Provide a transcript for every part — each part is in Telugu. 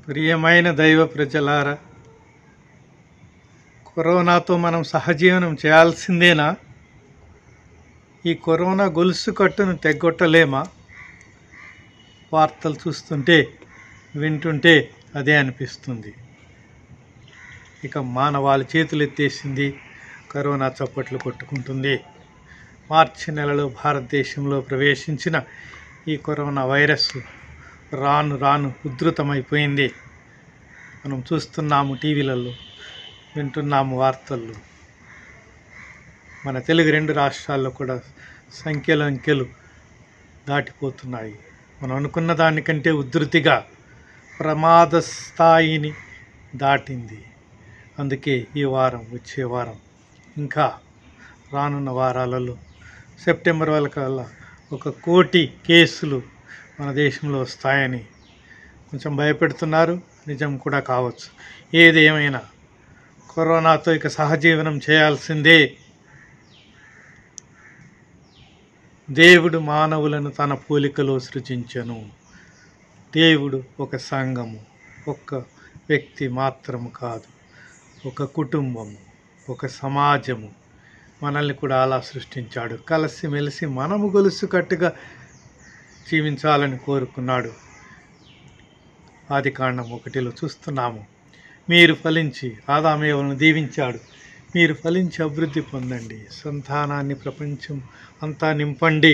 ప్రియమైన దైవ ప్రజలారా కరోనాతో మనం సహజీవనం చేయాల్సిందేనా ఈ కరోనా గొలుసు కట్టును తెగ్గొట్టలేమా వార్తలు చూస్తుంటే వింటుంటే అదే అనిపిస్తుంది ఇక మానవాళి చేతులు ఎత్తేసింది కరోనా చప్పట్లు కొట్టుకుంటుంది మార్చి నెలలో భారతదేశంలో ప్రవేశించిన ఈ కరోనా వైరస్ రాను రాను ఉధృతమైపోయింది మనం చూస్తున్నాము టీవీలలో వింటున్నాము వార్తల్లో మన తెలుగు రెండు రాష్ట్రాల్లో కూడా సంఖ్యలు అంకెలు దాటిపోతున్నాయి మనం అనుకున్న దానికంటే ఉధృతిగా ప్రమాద స్థాయిని దాటింది అందుకే ఈ వారం వచ్చే వారం ఇంకా రానున్న వారాలలో సెప్టెంబర్ వరకల్లా ఒక కోటి కేసులు మన దేశంలో వస్తాయని కొంచెం భయపెడుతున్నారు నిజం కూడా కావచ్చు ఏది ఏమైనా కరోనాతో ఇక సహజీవనం చేయాల్సిందే దేవుడు మానవులను తన పోలికలో సృజించను దేవుడు ఒక సంఘము ఒక్క వ్యక్తి మాత్రము కాదు ఒక కుటుంబము ఒక సమాజము మనల్ని కూడా అలా సృష్టించాడు కలిసిమెలిసి మనము గొలుసు కట్టుగా జీవించాలని కోరుకున్నాడు ఆది కాండం ఒకటిలో చూస్తున్నాము మీరు ఫలించి ఆదామేవలను దీవించాడు మీరు ఫలించి అభివృద్ధి పొందండి సంతానాన్ని ప్రపంచం అంతా నింపండి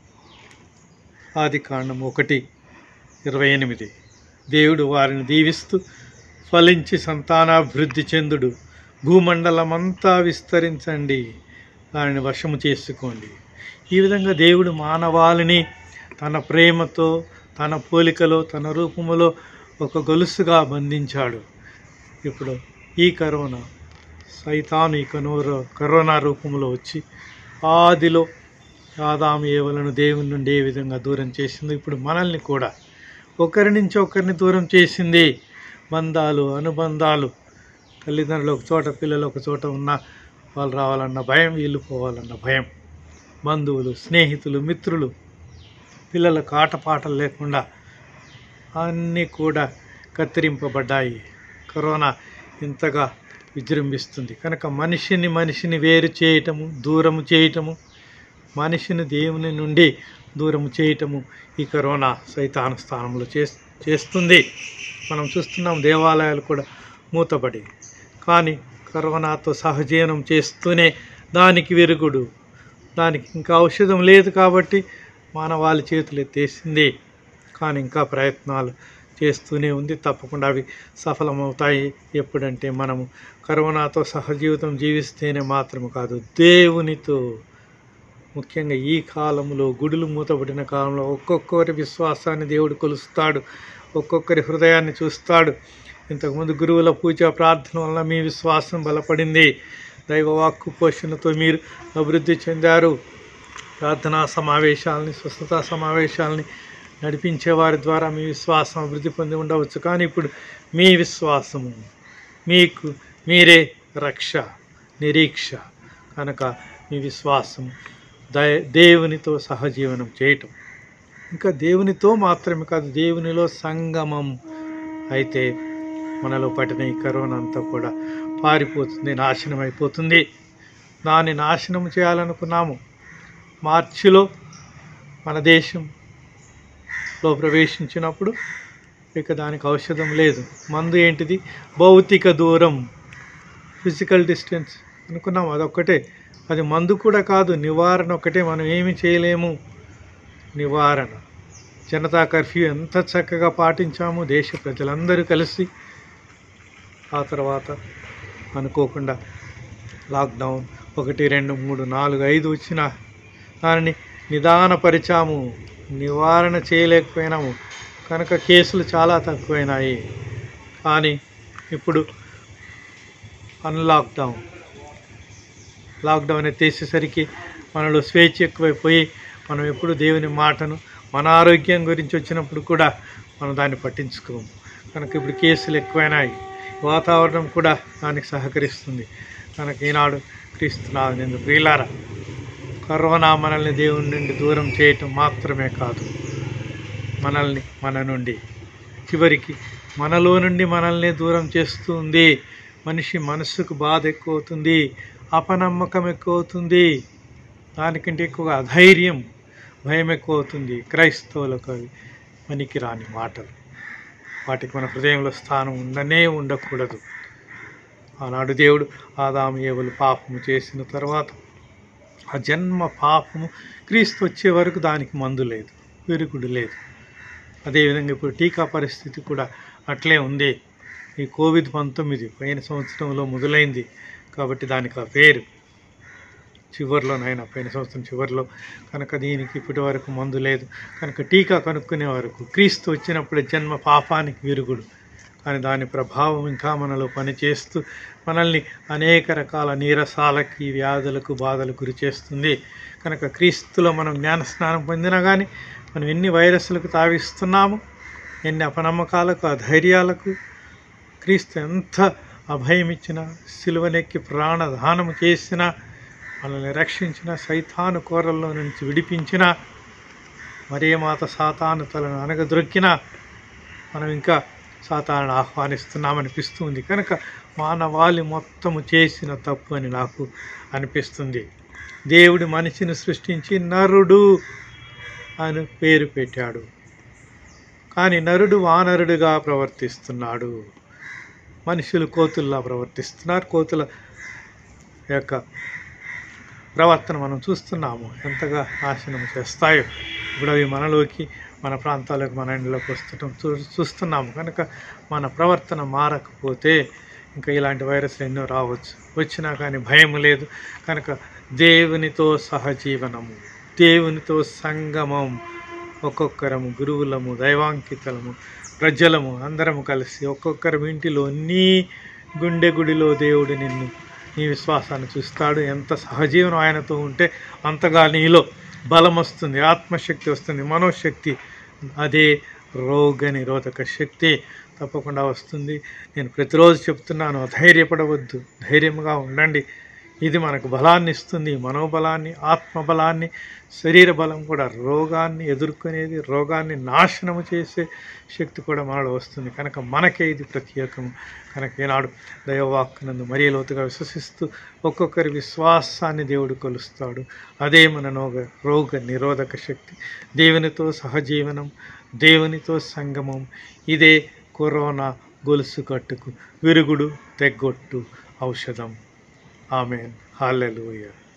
ఆది కాండం ఒకటి ఇరవై ఎనిమిది దేవుడు వారిని దీవిస్తూ ఫలించి సంతానాభివృద్ధి చెందుడు భూమండలమంతా విస్తరించండి దానిని వశము చేసుకోండి ఈ విధంగా దేవుడు మానవాళిని తన ప్రేమతో తన పోలికలో తన రూపములో ఒక గొలుసుగా బంధించాడు ఇప్పుడు ఈ కరోనా సైతాను ఈ కనోర కరోనా రూపంలో వచ్చి ఆదిలో ఆదాము ఏవలను దేవుని నుండి ఏ విధంగా దూరం చేసిందో ఇప్పుడు మనల్ని కూడా ఒకరి నుంచి ఒకరిని దూరం చేసింది బంధాలు అనుబంధాలు తల్లిదండ్రులు ఒక చోట పిల్లలు ఒక చోట ఉన్న వాళ్ళు రావాలన్న భయం వీళ్ళు పోవాలన్న భయం బంధువులు స్నేహితులు మిత్రులు పిల్లలకు ఆటపాటలు లేకుండా అన్నీ కూడా కత్తిరింపబడ్డాయి కరోనా ఇంతగా విజృంభిస్తుంది కనుక మనిషిని మనిషిని వేరు చేయటము దూరము చేయటము మనిషిని దేవుని నుండి దూరము చేయటము ఈ కరోనా సైతాన స్థానంలో చేస్ చేస్తుంది మనం చూస్తున్నాం దేవాలయాలు కూడా మూతపడి కానీ కరోనాతో సహజీవనం చేస్తూనే దానికి విరుగుడు దానికి ఇంకా ఔషధం లేదు కాబట్టి మానవాళి చేతులు ఎత్తేసింది కానీ ఇంకా ప్రయత్నాలు చేస్తూనే ఉంది తప్పకుండా అవి సఫలమవుతాయి ఎప్పుడంటే మనము కరోనాతో సహజీవితం జీవిస్తేనే మాత్రము కాదు దేవునితో ముఖ్యంగా ఈ కాలంలో గుడులు మూతబడిన కాలంలో ఒక్కొక్కరి విశ్వాసాన్ని దేవుడు కొలుస్తాడు ఒక్కొక్కరి హృదయాన్ని చూస్తాడు ఇంతకుముందు గురువుల పూజ ప్రార్థన వల్ల మీ విశ్వాసం బలపడింది దైవవాక్కు పోషణతో మీరు అభివృద్ధి చెందారు ప్రార్థనా సమావేశాలని స్వస్థతా సమావేశాలని నడిపించే వారి ద్వారా మీ విశ్వాసం అభివృద్ధి పొంది ఉండవచ్చు కానీ ఇప్పుడు మీ విశ్వాసము మీకు మీరే రక్ష నిరీక్ష కనుక మీ విశ్వాసం దయ దేవునితో సహజీవనం చేయటం ఇంకా దేవునితో మాత్రమే కాదు దేవునిలో సంగమం అయితే మనలో పట్టిన ఈ కరోనా అంతా కూడా పారిపోతుంది నాశనం అయిపోతుంది దాన్ని నాశనం చేయాలనుకున్నాము మార్చిలో మన దేశంలో ప్రవేశించినప్పుడు ఇక దానికి ఔషధం లేదు మందు ఏంటిది భౌతిక దూరం ఫిజికల్ డిస్టెన్స్ అనుకున్నాం అదొక్కటే అది మందు కూడా కాదు నివారణ ఒకటే మనం ఏమి చేయలేము నివారణ జనతా కర్ఫ్యూ ఎంత చక్కగా పాటించాము దేశ ప్రజలందరూ కలిసి ఆ తర్వాత అనుకోకుండా లాక్డౌన్ ఒకటి రెండు మూడు నాలుగు ఐదు వచ్చిన దానిని నిదానపరిచాము నివారణ చేయలేకపోయినాము కనుక కేసులు చాలా తక్కువైనాయి కానీ ఇప్పుడు అన్లాక్డౌన్ లాక్డౌన్ ఎత్తేసేసరికి మనలో స్వేచ్ఛ ఎక్కువైపోయి మనం ఎప్పుడు దేవుని మాటను మన ఆరోగ్యం గురించి వచ్చినప్పుడు కూడా మనం దాన్ని పట్టించుకోము కనుక ఇప్పుడు కేసులు ఎక్కువైనాయి వాతావరణం కూడా దానికి సహకరిస్తుంది కనుక ఈనాడు క్రీస్తునాథు నేను ప్రియులారా కరోనా మనల్ని దేవుని నుండి దూరం చేయటం మాత్రమే కాదు మనల్ని మన నుండి చివరికి మనలో నుండి మనల్ని దూరం చేస్తుంది మనిషి మనస్సుకు బాధ ఎక్కువ అవుతుంది అపనమ్మకం ఎక్కువ అవుతుంది దానికంటే ఎక్కువగా అధైర్యం భయం ఎక్కువ అవుతుంది క్రైస్తవులకు అవి పనికిరాని మాటలు వాటికి మన హృదయంలో స్థానం ఉండనే ఉండకూడదు ఆనాడు దేవుడు ఆదాము ఏవలు పాపము చేసిన తర్వాత ఆ జన్మ పాపము క్రీస్తు వచ్చే వరకు దానికి మందు లేదు విరుగుడు లేదు అదేవిధంగా ఇప్పుడు టీకా పరిస్థితి కూడా అట్లే ఉంది ఈ కోవిడ్ పంతొమ్మిది పోయిన సంవత్సరంలో మొదలైంది కాబట్టి దానికి ఆ పేరు చివరిలోనైనా పోయిన సంవత్సరం చివరిలో కనుక దీనికి ఇప్పటి వరకు మందు లేదు కనుక టీకా కనుక్కునే వరకు క్రీస్తు వచ్చినప్పుడు జన్మ పాపానికి విరుగుడు కానీ దాని ప్రభావం ఇంకా మనలో పనిచేస్తూ మనల్ని అనేక రకాల నీరసాలకి వ్యాధులకు బాధలకు గురి చేస్తుంది కనుక క్రీస్తులో మనం జ్ఞాన స్నానం పొందినా కానీ మనం ఎన్ని వైరస్లకు తావిస్తున్నాము ఎన్ని అపనమ్మకాలకు అధైర్యాలకు క్రీస్తు ఎంత అభయం ఇచ్చినా సిలువనెక్కి ప్రాణదానము చేసినా మనల్ని రక్షించిన సైతాను కోరల్లో నుంచి విడిపించిన మరే మాత సాతాను తలను అనగదొక్కినా మనం ఇంకా సాతాను ఆహ్వానిస్తున్నామనిపిస్తుంది కనుక మానవాళి మొత్తము చేసిన తప్పు అని నాకు అనిపిస్తుంది దేవుడు మనిషిని సృష్టించి నరుడు అని పేరు పెట్టాడు కానీ నరుడు వానరుడుగా ప్రవర్తిస్తున్నాడు మనుషులు కోతుల్లా ప్రవర్తిస్తున్నారు కోతుల యొక్క ప్రవర్తన మనం చూస్తున్నాము ఎంతగా నాశనం చేస్తాయో ఇప్పుడు అవి మనలోకి మన ప్రాంతాలకు మన ఇండ్లోకి వస్తటం చూ చూస్తున్నాము కనుక మన ప్రవర్తన మారకపోతే ఇంకా ఇలాంటి వైరస్లు ఎన్నో రావచ్చు వచ్చినా కానీ భయం లేదు కనుక దేవునితో సహజీవనము దేవునితో సంగమం ఒక్కొక్కరము గురువులము దైవాంకితలము ప్రజలము అందరము కలిసి ఒక్కొక్కరు ఇంటిలో నీ గుండె గుడిలో దేవుడు నిన్ను నీ విశ్వాసాన్ని చూస్తాడు ఎంత సహజీవనం ఆయనతో ఉంటే అంతగా నీలో బలం వస్తుంది ఆత్మశక్తి వస్తుంది మనోశక్తి అదే రోగ నిరోధక శక్తి తప్పకుండా వస్తుంది నేను ప్రతిరోజు చెప్తున్నాను ధైర్యపడవద్దు ధైర్యంగా ఉండండి ఇది మనకు బలాన్ని ఇస్తుంది మనోబలాన్ని ఆత్మబలాన్ని శరీర బలం కూడా రోగాన్ని ఎదుర్కొనేది రోగాన్ని నాశనము చేసే శక్తి కూడా మనలో వస్తుంది కనుక మనకే ఇది ప్రత్యేకము కనుక ఈనాడు దైవవాక్కునందు మరీ లోతుగా విశ్వసిస్తూ ఒక్కొక్కరి విశ్వాసాన్ని దేవుడు కొలుస్తాడు అదే మన నోగ రోగ నిరోధక శక్తి దేవునితో సహజీవనం దేవునితో సంగమం ఇదే కరోనా గొలుసు కట్టుకు విరుగుడు తెగ్గొట్టు ఔషధం ఆమెన్ హాలెలూయా